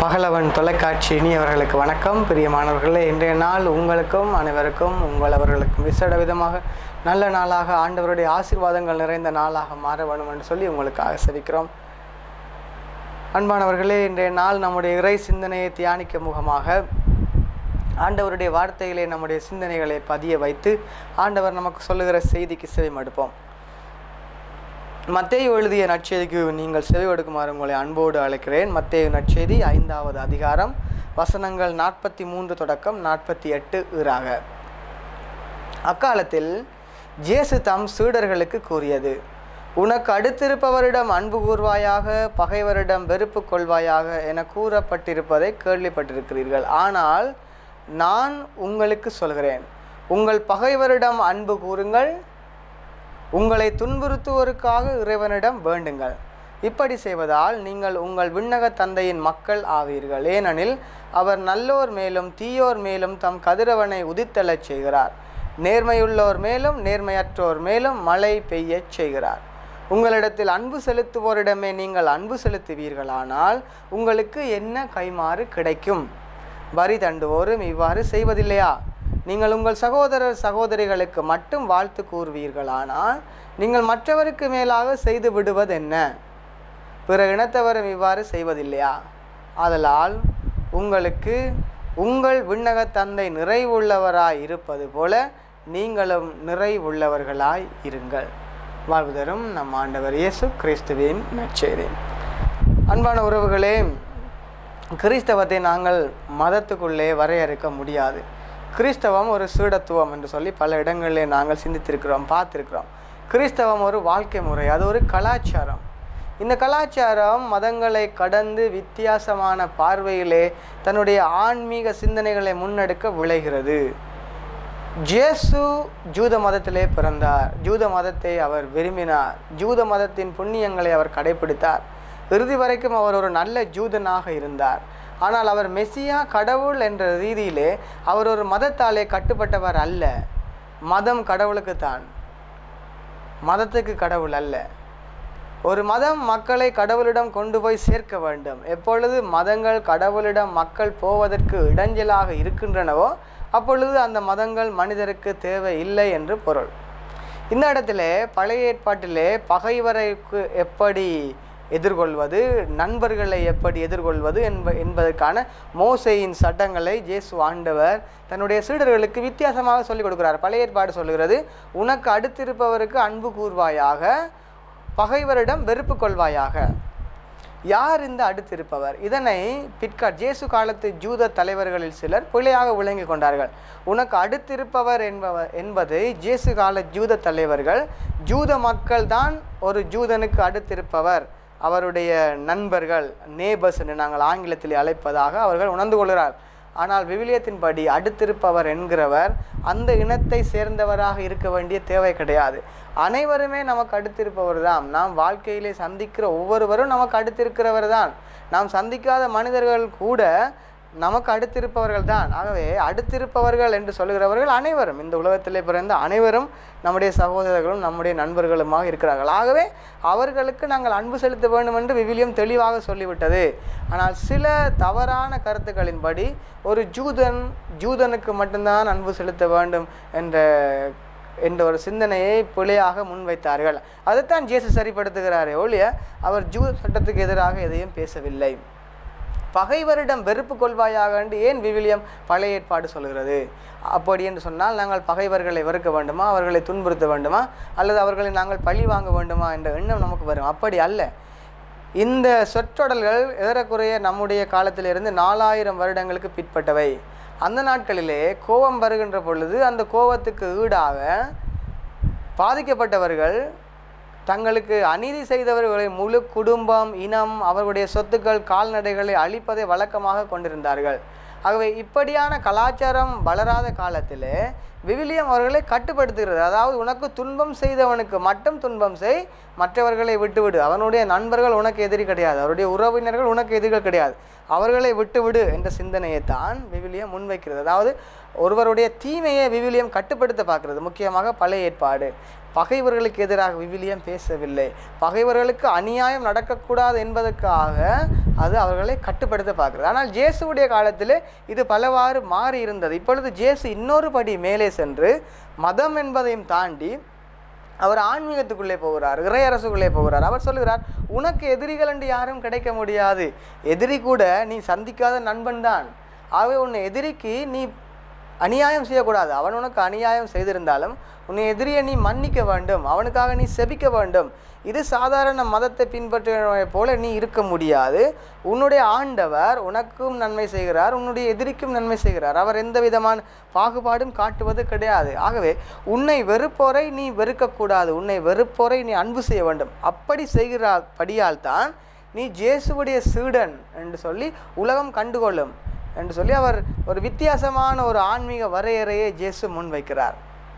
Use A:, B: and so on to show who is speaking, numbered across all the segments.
A: பகலவன் தொலைக்காட்சி இனியவர்களுக்கு வணக்கம் பிரியமானவர்களே இன்றைய நாள் உங்களுக்கும் அனைவருக்கும் உங்கள் அவர்களுக்கும் விசேட விதமாக நல்ல நாளாக ஆண்டவருடைய ஆசீர்வாதங்கள் நிறைந்த நாளாக மாற வேண்டும் என்று சொல்லி உங்களுக்கு ஆசிரிக்கிறோம் அன்பானவர்களே இன்றைய நாள் நம்முடைய இறை சிந்தனையை தியானிக்க முகமாக ஆண்டவருடைய வார்த்தையிலே நம்முடைய சிந்தனைகளை பதிய வைத்து ஆண்டவர் நமக்கு சொல்லுகிற செய்திக்கு செவி மடுப்போம் மத்தேயு எழுதிய நற்செய்திக்கு நீங்கள் செவி கொடுக்குமாறு உங்களை அன்போடு அழைக்கிறேன் மத்தேயு நற்செய்தி ஐந்தாவது அதிகாரம் வசனங்கள் நாற்பத்தி மூன்று தொடக்கம் நாற்பத்தி எட்டு ஈறாக அக்காலத்தில் ஜேசு தம் சீடர்களுக்கு கூறியது உனக்கு அடுத்திருப்பவரிடம் அன்பு கூர்வாயாக பகைவரிடம் வெறுப்பு கொள்வாயாக என கூறப்பட்டிருப்பதை கேள்விப்பட்டிருக்கிறீர்கள் ஆனால் நான் உங்களுக்கு சொல்கிறேன் உங்கள் பகைவரிடம் அன்பு கூறுங்கள் உங்களை துன்புறுத்துவோருக்காக இறைவனிடம் வேண்டுங்கள் இப்படி செய்வதால் நீங்கள் உங்கள் விண்ணக தந்தையின் மக்கள் ஆவீர்கள் ஏனெனில் அவர் நல்லோர் மேலும் தீயோர் மேலும் தம் கதிரவனை உதித்தெழச் செய்கிறார் நேர்மையுள்ளோர் மேலும் நேர்மையற்றோர் மேலும் மழை பெய்யச் செய்கிறார் உங்களிடத்தில் அன்பு செலுத்துவோரிடமே நீங்கள் அன்பு செலுத்துவீர்களானால் உங்களுக்கு என்ன கைமாறு கிடைக்கும் வரி தண்டுவோரும் இவ்வாறு செய்வதில்லையா நீங்கள் உங்கள் சகோதரர் சகோதரிகளுக்கு மட்டும் வாழ்த்து கூறுவீர்களானால் நீங்கள் மற்றவருக்கு மேலாக செய்து விடுவது என்ன பிற இனத்தவரும் இவ்வாறு செய்வதில்லையா ஆதலால் உங்களுக்கு உங்கள் விண்ணக தந்தை நிறைவுள்ளவராய் இருப்பது போல நீங்களும் நிறைவுள்ளவர்களாய் இருங்கள் வாழ்வுதரும் நம் ஆண்டவர் இயேசு கிறிஸ்துவின் நற்செய்தி அன்பான உறவுகளே கிறிஸ்தவத்தை நாங்கள் மதத்துக்குள்ளே வரையறுக்க முடியாது கிறிஸ்தவம் ஒரு சீடத்துவம் என்று சொல்லி பல இடங்களிலே நாங்கள் சிந்தித்திருக்கிறோம் பார்த்துருக்கிறோம் கிறிஸ்தவம் ஒரு வாழ்க்கை முறை அது ஒரு கலாச்சாரம் இந்த கலாச்சாரம் மதங்களை கடந்து வித்தியாசமான பார்வையிலே தன்னுடைய ஆன்மீக சிந்தனைகளை முன்னெடுக்க விளைகிறது ஜேசு ஜூத மதத்திலே பிறந்தார் ஜூத மதத்தை அவர் விரும்பினார் ஜூத மதத்தின் புண்ணியங்களை அவர் கடைபிடித்தார் இறுதி வரைக்கும் அவர் ஒரு நல்ல ஜூதனாக இருந்தார் ஆனால் அவர் மெஸ்ஸியா கடவுள் என்ற ரீதியிலே அவர் ஒரு மதத்தாலே கட்டுப்பட்டவர் அல்ல மதம் கடவுளுக்கு தான் மதத்துக்கு கடவுள் அல்ல ஒரு மதம் மக்களை கடவுளிடம் கொண்டு போய் சேர்க்க வேண்டும் எப்பொழுது மதங்கள் கடவுளிடம் மக்கள் போவதற்கு இடைஞ்சலாக இருக்கின்றனவோ அப்பொழுது அந்த மதங்கள் மனிதருக்கு தேவை இல்லை என்று பொருள் இந்த இடத்துல பழைய ஏற்பாட்டிலே பகைவரைக்கு எப்படி எதிர்கொள்வது நண்பர்களை எப்படி எதிர்கொள்வது என்ப என்பதற்கான மோசையின் சட்டங்களை ஜேசு ஆண்டவர் தன்னுடைய சீடர்களுக்கு வித்தியாசமாக சொல்லிக் கொடுக்கிறார் பழைய ஏற்பாடு சொல்லுகிறது உனக்கு அடுத்திருப்பவருக்கு அன்பு கூர்வாயாக பகைவரிடம் வெறுப்பு கொள்வாயாக யார் இந்த அடுத்திருப்பவர் இதனை பிற்காட் ஜேசு காலத்து ஜூத தலைவர்களில் சிலர் பிழையாக விளங்கி கொண்டார்கள் உனக்கு அடுத்திருப்பவர் என்பவர் என்பது ஜேசு கால ஜூத தலைவர்கள் ஜூத மக்கள் தான் ஒரு ஜூதனுக்கு அடுத்திருப்பவர் அவருடைய நண்பர்கள் நேபர்ஸ் என்று நாங்கள் ஆங்கிலத்தில் அழைப்பதாக அவர்கள் உணர்ந்து கொள்கிறார் ஆனால் விவிலியத்தின்படி அடுத்திருப்பவர் என்கிறவர் அந்த இனத்தை சேர்ந்தவராக இருக்க வேண்டிய தேவை கிடையாது அனைவருமே நமக்கு அடுத்திருப்பவர் தான் நாம் வாழ்க்கையிலே சந்திக்கிற ஒவ்வொருவரும் நமக்கு அடுத்திருக்கிறவர் தான் நாம் சந்திக்காத மனிதர்கள் கூட நமக்கு அடுத்திருப்பவர்கள் தான் ஆகவே அடுத்திருப்பவர்கள் என்று சொல்லுகிறவர்கள் அனைவரும் இந்த உலகத்திலே பிறந்த அனைவரும் நம்முடைய சகோதரர்களும் நம்முடைய நண்பர்களுமாக இருக்கிறார்கள் ஆகவே அவர்களுக்கு நாங்கள் அன்பு செலுத்த வேண்டும் என்று விவிலியம் தெளிவாக சொல்லிவிட்டது ஆனால் சில தவறான கருத்துக்களின்படி ஒரு ஜூதன் ஜூதனுக்கு மட்டும்தான் அன்பு செலுத்த வேண்டும் என்ற என்ற ஒரு சிந்தனையை பிழையாக முன்வைத்தார்கள் அதைத்தான் ஜேசு சரிப்படுத்துகிறாரே ஒழிய அவர் ஜூ சட்டத்துக்கு எதிராக எதையும் பேசவில்லை பகைவரிடம் வெறுப்பு கொள்வாயாக என்று ஏன் விவிலியம் பழைய ஏற்பாடு சொல்கிறது அப்படி என்று சொன்னால் நாங்கள் பகைவர்களை வெறுக்க வேண்டுமா அவர்களை துன்புறுத்த வேண்டுமா அல்லது அவர்களை நாங்கள் பழி வாங்க வேண்டுமா என்ற எண்ணம் நமக்கு வரும் அப்படி அல்ல இந்த சொற்றொடல்கள் ஏறக்குறைய நம்முடைய காலத்திலிருந்து நாலாயிரம் வருடங்களுக்கு பிற்பட்டவை அந்த நாட்களிலே கோபம் வருகின்ற பொழுது அந்த கோபத்துக்கு ஈடாக பாதிக்கப்பட்டவர்கள் தங்களுக்கு அநீதி செய்தவர்களை முழு குடும்பம் இனம் அவர்களுடைய சொத்துக்கள் கால்நடைகளை அழிப்பதை வழக்கமாக கொண்டிருந்தார்கள் ஆகவே இப்படியான கலாச்சாரம் வளராத காலத்தில் விவிலியம் அவர்களை கட்டுப்படுத்துகிறது அதாவது உனக்கு துன்பம் செய்தவனுக்கு மட்டும் துன்பம் செய் மற்றவர்களை விட்டுவிடு அவனுடைய நண்பர்கள் உனக்கு எதிரி கிடையாது அவருடைய உறவினர்கள் உனக்கு எதிரிகள் கிடையாது அவர்களை விட்டுவிடு என்ற சிந்தனையை தான் விவிலியம் முன்வைக்கிறது அதாவது ஒருவருடைய தீமையை விவிலியம் கட்டுப்படுத்த பார்க்கிறது முக்கியமாக பழைய ஏற்பாடு பகைவர்களுக்கு எதிராக விவிலியம் பேசவில்லை பகைவர்களுக்கு அநியாயம் நடக்கக்கூடாது என்பதற்காக அது அவர்களை கட்டுப்படுத்த பார்க்கிறது ஆனால் ஜேசுவுடைய காலத்திலே இது பலவாறு மாறி இருந்தது இப்பொழுது ஜேசு இன்னொரு படி மேலே சென்று மதம் என்பதையும் தாண்டி அவர் ஆன்மீகத்துக்குள்ளே போகிறார் இறையரசுக்குள்ளே போகிறார் அவர் சொல்லுகிறார் உனக்கு எதிரிகள் என்று யாரும் கிடைக்க முடியாது எதிரி கூட நீ சந்திக்காத நண்பன் தான் ஆகவே உன்னை எதிரிக்கு நீ அநியாயம் செய்யக்கூடாது அவன் உனக்கு அநியாயம் செய்திருந்தாலும் உன்னை எதிரியை நீ மன்னிக்க வேண்டும் அவனுக்காக நீ செபிக்க வேண்டும் இது சாதாரண மதத்தை பின்பற்றுவதை போல நீ இருக்க முடியாது உன்னுடைய ஆண்டவர் உனக்கும் நன்மை செய்கிறார் உன்னுடைய எதிரிக்கும் நன்மை செய்கிறார் அவர் எந்த விதமான பாகுபாடும் காட்டுவது கிடையாது ஆகவே உன்னை வெறுப்போரை நீ வெறுக்கக்கூடாது உன்னை வெறுப்போரை நீ அன்பு செய்ய வேண்டும் அப்படி செய்கிறார் படியால் தான் நீ ஜேசுவுடைய சீடன் என்று சொல்லி உலகம் கண்டுகொள்ளும் என்று சொல்லி அவர் ஒரு வித்தியாசமான ஒரு ஆன்மீக வரையறையை ஜேசு முன்வைக்கிறார்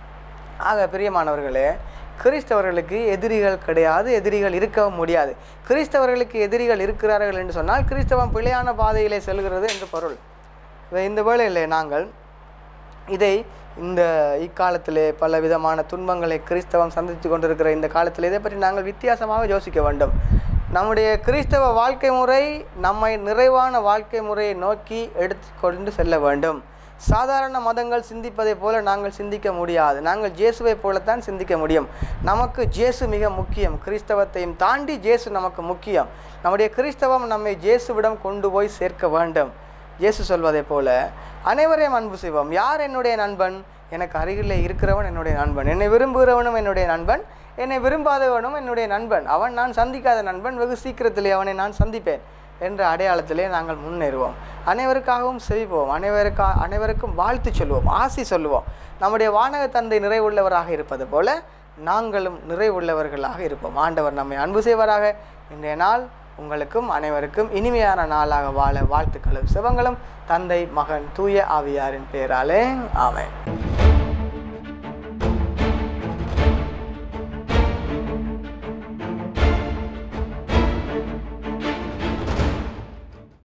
A: ஆக பிரியமானவர்களே கிறிஸ்தவர்களுக்கு எதிரிகள் கிடையாது எதிரிகள் இருக்கவும் முடியாது கிறிஸ்தவர்களுக்கு எதிரிகள் இருக்கிறார்கள் என்று சொன்னால் கிறிஸ்தவம் பிழையான பாதையிலே செல்கிறது என்று பொருள் இதை இந்த வேளையிலே நாங்கள் இதை இந்த இக்காலத்திலே பல விதமான துன்பங்களை கிறிஸ்தவம் சந்தித்து கொண்டிருக்கிற இந்த காலத்தில் இதை பற்றி நாங்கள் வித்தியாசமாக யோசிக்க வேண்டும் நம்முடைய கிறிஸ்தவ வாழ்க்கை முறை நம்மை நிறைவான வாழ்க்கை முறையை நோக்கி எடுத்துக்கொண்டு செல்ல வேண்டும் சாதாரண மதங்கள் சிந்திப்பதைப் போல நாங்கள் சிந்திக்க முடியாது நாங்கள் ஜேசுவை போலத்தான் சிந்திக்க முடியும் நமக்கு ஜேசு மிக முக்கியம் கிறிஸ்தவத்தையும் தாண்டி ஜேசு நமக்கு முக்கியம் நம்முடைய கிறிஸ்தவம் நம்மை ஜேசுவிடம் கொண்டு போய் சேர்க்க வேண்டும் இயேசு சொல்வதைப் போல அனைவரையும் அன்பு செய்வோம் யார் என்னுடைய நண்பன் எனக்கு அருகிலே இருக்கிறவன் என்னுடைய நண்பன் என்னை விரும்புகிறவனும் என்னுடைய நண்பன் என்னை விரும்பாதவனும் என்னுடைய நண்பன் அவன் நான் சந்திக்காத நண்பன் வெகு சீக்கிரத்திலே அவனை நான் சந்திப்பேன் என்ற அடையாளத்திலே நாங்கள் முன்னேறுவோம் அனைவருக்காகவும் செய்வோம் அனைவருக்கா அனைவருக்கும் வாழ்த்து சொல்வோம் ஆசி சொல்லுவோம் நம்முடைய வானக தந்தை நிறைவுள்ளவராக இருப்பது போல நாங்களும் நிறைவுள்ளவர்களாக இருப்போம் ஆண்டவர் நம்மை அன்பு செய்வராக இன்றைய நாள் உங்களுக்கும் அனைவருக்கும் இனிமையான நாளாக வாழ வாழ்த்துக்களும் சிவங்களும் தந்தை மகன் தூய ஆவியாரின் பெயராலே ஆமென்